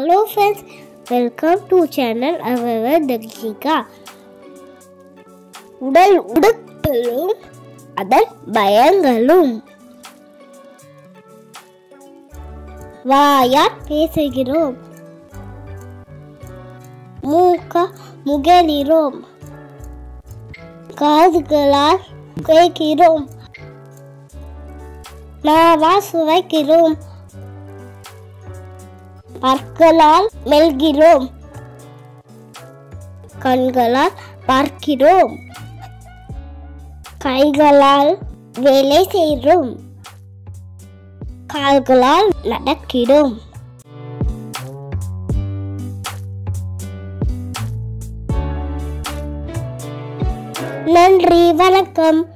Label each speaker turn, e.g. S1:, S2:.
S1: hello friends welcome to channel அவர் தர்ஷிகா உடல் உடுக்களும் அதன் பயங்களும் வாயால் பேசுகிறோம் மூக்க முகலிறோம் காதுகளால் கேட்கிறோம் நாவால் சுவைக்கிறோம் பற்களால் மெல்கிறோம் கண்களால் பார்க்கிறோம் கைகளால் வேலை செய்கிறோம் கால்களால் நடக்கிறோம் நன்றி வணக்கம்